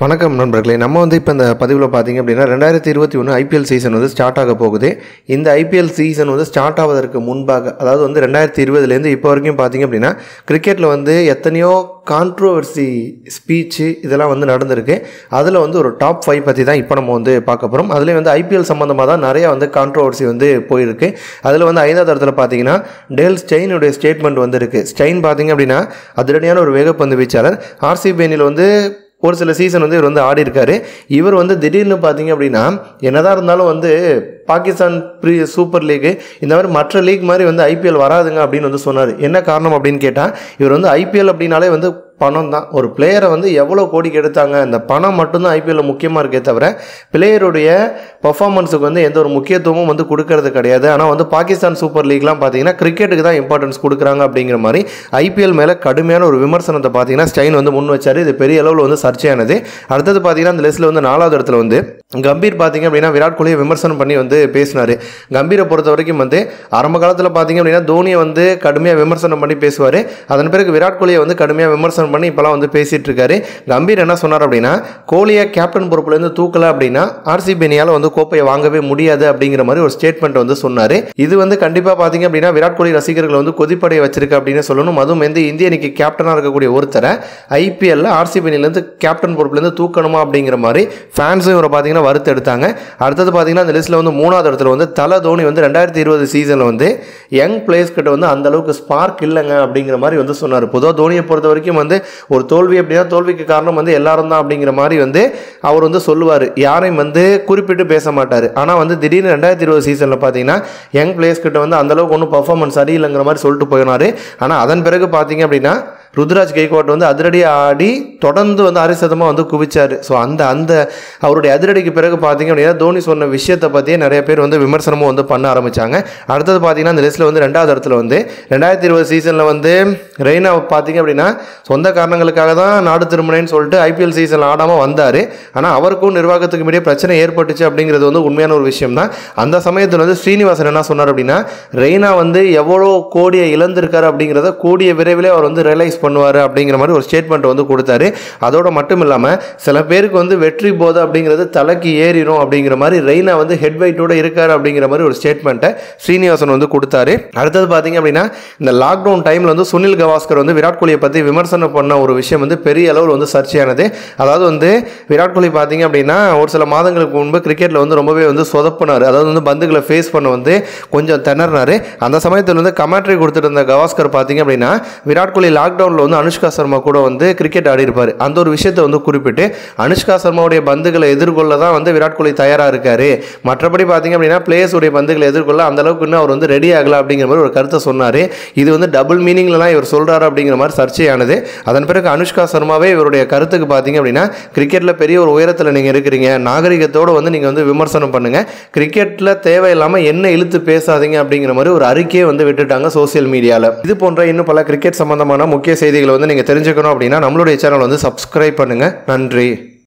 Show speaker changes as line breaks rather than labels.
வணக்கம் நண்பர்களே நம்ம வந்து இப்போ இந்த பதிவில் பார்த்தீங்க அப்படின்னா ரெண்டாயிரத்தி இருபத்தி ஒன்று ஐபிஎல் சீசன் வந்து ஸ்டார்ட் ஆக போகுது இந்த ஐபிஎல் சீசன் வந்து ஸ்டார்ட் ஆவதற்கு முன்பாக அதாவது வந்து ரெண்டாயிரத்தி இருபதுலேருந்து இப்போ வரைக்கும் பார்த்தீங்க அப்படின்னா கிரிக்கெட்டில் வந்து எத்தனையோ கான்ட்ரோவர்சி ஸ்பீச்சு இதெல்லாம் வந்து நடந்திருக்கு அதில் வந்து ஒரு டாப் ஃபைவ் பற்றி தான் இப்போ நம்ம வந்து பார்க்க போகிறோம் அதுலேயும் வந்து ஐபிஎல் சம்மந்தமாக தான் நிறையா வந்து கான்ட்ரோவர்சி வந்து போயிருக்கு அதில் வந்து ஐந்தாவது இடத்துல பார்த்தீங்கன்னா டேல் ஸ்டெயினுடைய ஸ்டேட்மெண்ட் வந்திருக்கு ஸ்டெயின் பார்த்தீங்க அப்படின்னா அதிரடியான ஒரு வேகப்பந்து வீச்சாளர் ஆர்சிபி அணியில் வந்து ஒரு சில சீசன் வந்து இவர் வந்து ஆடி இருக்காரு இவர் வந்து திடீர்னு பார்த்தீங்க அப்படின்னா என்னதான் இருந்தாலும் வந்து பாகிஸ்தான் ப்ரீ சூப்பர் லீக் இந்த மாதிரி மற்ற லீக் மாதிரி வந்து ஐபிஎல் வராதுங்க அப்படின்னு வந்து சொன்னார் என்ன காரணம் அப்படின்னு கேட்டால் இவர் வந்து ஐபிஎல் அப்படின்னாலே வந்து பணம் தான் ஒரு பிளேயரை வந்து எவ்வளோ கோடிக்கு எடுத்தாங்க அந்த பணம் மட்டும்தான் ஐபிஎல்ல முக்கியமாக இருக்கே தவிர பிளேயருடைய பர்ஃபார்மன்ஸுக்கு வந்து எந்த ஒரு முக்கியத்துவமும் வந்து கொடுக்கறது கிடையாது ஆனால் வந்து பாகிஸ்தான் சூப்பர் லீக்லாம் பார்த்தீங்கன்னா கிரிக்கெட்டுக்கு தான் இம்பார்ட்டன்ஸ் கொடுக்குறாங்க அப்படிங்கிற மாதிரி ஐபிஎல் மேலே கடுமையான ஒரு விமர்சனத்தை பார்த்தீங்கன்னா ஸ்டைன் வந்து முன் வச்சார் இது பெரிய அளவில் வந்து சர்ச்சையானது அடுத்தது பார்த்தீங்கன்னா அந்த லிஸ்ட்டில் வந்து நாலாவது இடத்துல வந்து கம்பீர் பார்த்தீங்க அப்படின்னா விராட் கோலியை விமர்சனம் பண்ணி வந்து பேசினார் கம்பீரை பொறுத்த வரைக்கும் வந்து ஆரம்ப காலத்தில் பார்த்தீங்க அப்படின்னா தோனியை வந்து கடுமையாக விமர்சனம் பண்ணி பேசுவார் அதன் பிறகு விராட் கோலியை வந்து கடுமையாக விமர்சனம் பண்ணி இப்போலாம் வந்து பேசிகிட்டு இருக்காரு கம்பீர் என்ன சொன்னார் அப்படின்னா கோலியை கேப்டன் பொறுப்புலேருந்து தூக்கல அப்படின்னா ஆர்சிபி அணியால் வந்து கோப்பையை வாங்கவே முடியாது அப்படிங்கிற மாதிரி ஒரு ஸ்டேட்மெண்ட் வந்து சொன்னார் இது வந்து கண்டிப்பாக பார்த்தீங்க அப்படின்னா விராட் கோலி ரசிகர்கள் வந்து கொதிப்படைய வச்சிருக்கு அப்படின்னு சொல்லணும் அதுவும் வந்து இந்திய அணிக்கு கேப்டனாக இருக்கக்கூடிய ஒருத்தரை ஐபிஎல்ல ஆர்சிபி அணிலேருந்து கேப்டன் பொறுப்புலேருந்து தூக்கணுமா அப்படிங்கிற மாதிரி ஃபேன்ஸும் இவரை பார்த்தீங்கன்னா வறுத்து எடுத்தாங்க அடுத்தது பார்த்தீங்கன்னா அந்த லிஸ்ட்டில் வந்து மூணாவது இடத்துல வந்து தல தோனி வந்து ரெண்டாயிரத்தி இருபது சீசனில் வந்து யங் பிளேயர்ஸ் கிட்ட வந்து அந்த அளவுக்கு ஸ்பார்க் இல்லைங்க அப்படிங்கிற மாதிரி வந்து சொன்னார் பொதுவாக தோனியை பொறுத்த வரைக்கும் வந்து ஒரு தோல்வி அப்படின்னா தோல்விக்கு காரணம் வந்து எல்லாரும் தான் அப்படிங்கிற மாதிரி வந்து அவர் வந்து சொல்லுவார் யாரையும் வந்து குறிப்பிட்டு பேச மாட்டார் ஆனால் வந்து திடீர்னு ரெண்டாயிரத்தி இருபது சீசனில் பார்த்தீங்கன்னா யங் பிளேயர்ஸ் கிட்ட வந்து அந்தளவுக்கு ஒன்றும் பர்ஃபார்மன்ஸ் சரியில்லைங்கிற மாதிரி சொல்லிட்டு போயினார் ஆனால் அதன் பிறகு பார்த்தீங்க அப்படின்னா ருத்ராஜ் கெய்க்வாட் வந்து அதிரடி ஆடி தொடர்ந்து வந்து அரிசதமாக வந்து குவிச்சார் ஸோ அந்த அந்த அவருடைய அதிரடிக்கு பிறகு பார்த்தீங்க அப்படின்னா தோனி சொன்ன விஷயத்தை பற்றியே நிறைய பேர் வந்து விமர்சனமும் வந்து பண்ண ஆரம்பித்தாங்க அடுத்தது பார்த்தீங்கன்னா அந்த லிஸ்ட்டில் வந்து ரெண்டாவது இடத்துல வந்து ரெண்டாயிரத்தி இருபது சீசனில் வந்து ரெய்னா பார்த்தீங்க அப்படின்னா சொந்த காரணங்களுக்காக தான் நாடு திரும்பினேன்னு சொல்லிட்டு ஐபிஎல் சீசன் ஆடாமல் வந்தார் ஆனால் அவருக்கும் நிர்வாகத்துக்கு இடையே பிரச்சனை ஏற்பட்டுச்சு அப்படிங்கிறது வந்து உண்மையான ஒரு விஷயம் தான் அந்த சமயத்தில் வந்து ஸ்ரீனிவாசன் என்ன சொன்னார் அப்படின்னா ரெய்னா வந்து எவ்வளோ கோடியை இழந்திருக்காரு அப்படிங்கிறத கூடிய விரைவிலே அவர் வந்து ரியலைஸ் பண்ணுவார் அப்படிங்கிற மாதிரி ஒரு ஸ்டேட்மெண்ட் வந்து கொடுத்தாரு அதோட மட்டும் இல்லாமல் சில பேருக்கு வந்து வெற்றி போதை அப்படிங்கிறது தலைக்கு ஏறிடும் அப்படிங்கிற மாதிரி ரெய்னா வந்து ஹெட் வெயிட்டோட இருக்காரு அப்படிங்கிற மாதிரி ஒரு ஸ்டேட்மெண்ட்டை ஸ்ரீனிவாசன் வந்து கொடுத்தாரு அடுத்தது பார்த்தீங்க அப்படின்னா இந்த லாக்டவுன் டைமில் வந்து சுனில் கவாஸ்கர் வந்து விராட் கோலியை பற்றி விமர்சனம் பண்ண ஒரு விஷயம் வந்து பெரிய அளவில் வந்து சர்ச்சையானது அதாவது வந்து விராட் கோலி பார்த்தீங்க அப்படின்னா ஒரு சில மாதங்களுக்கு முன்பு கிரிக்கெட்டில் வந்து ரொம்பவே வந்து சொதப்பினார் அதாவது வந்து பந்துகளை ஃபேஸ் பண்ண வந்து கொஞ்சம் திணறினார் அந்த சமயத்தில் வந்து கமெண்ட்ரி கொடுத்துட்டு இருந்த கவாஸ்கர் பார்த்தீங்க அப்படின்னா விராட் கோலி லாக்டவுனில் வந்து அனுஷ்கா சர்மா கூட வந்து கிரிக்கெட் ஆடி இருப்பார் அந்த ஒரு விஷயத்தை வந்து குறிப்பிட்டு அனுஷ்கா சர்மாவுடைய பந்துகளை எதிர்கொள்ள தான் வந்து விராட் கோலி தயாராக இருக்காரு மற்றபடி பார்த்தீங்க அப்படின்னா பிளேயர்ஸ் உடைய பந்துகளை எதிர்கொள்ள அந்த அளவுக்கு இன்னும் அவர் வந்து ரெடி ஆகல அப்படிங்கிற மாதிரி ஒரு கருத்தை சொன்னார் இது வந்து டபுள் மீனிங்லலாம் இவர் சொல்கிறாரு அப்படிங்கிற மாதிரி சர்ச்சையானது அதன் பிறகு அனுஷ்கா சர்மாவே இவருடைய கருத்துக்கு பார்த்தீங்க அப்படின்னா கிரிக்கெட்டில் பெரிய ஒரு உயரத்தில் நீங்கள் இருக்கிறீங்க நாகரிகத்தோடு வந்து நீங்கள் வந்து விமர்சனம் பண்ணுங்கள் கிரிக்கெட்டில் தேவையில்லாமல் என்ன இழுத்து பேசாதீங்க அப்படிங்கிற மாதிரி ஒரு அறிக்கையை வந்து விட்டுட்டாங்க சோசியல் மீடியாவில் இது போன்ற இன்னும் பல கிரிக்கெட் சம்பந்தமான முக்கிய செய்திகளை வந்து நீங்கள் தெரிஞ்சுக்கணும் அப்படின்னா நம்மளுடைய சேனல் வந்து சப்ஸ்கிரைப் பண்ணுங்கள் நன்றி